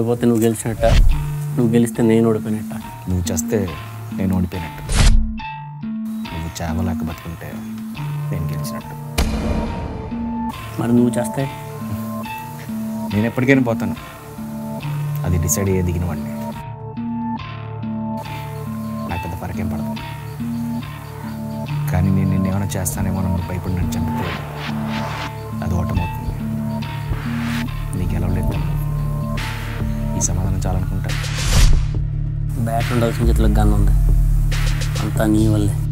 ఓడిపోతే నువ్వు గెలిచినట్ట నువ్వు గెలిస్తే నేను ఓడిపోయినట్ట నువ్వు చేస్తే నేను ఓడిపోయినట్టు నువ్వు చేవలేక బతుకుంటే నేను గెలిచినట్టు మరి నువ్వు చేస్తే నేను ఎప్పటికైనా పోతాను అది డిసైడ్ అయ్యే దిగిన వాడిని నాకు పెద్ద ఫరకేం పడదు కానీ నేను నిన్ను ఏమైనా చేస్తానేమో నన్ను భయపడి నన్ను చంపితే అది ఓటమవుతుంది నీకు గెలవలేదు ఈ సమాధానం చాలనుకుంటాను బ్యాట్ ఉండాల్సిన చేతిలో గన్ ఉంది అంతా నీ వల్లే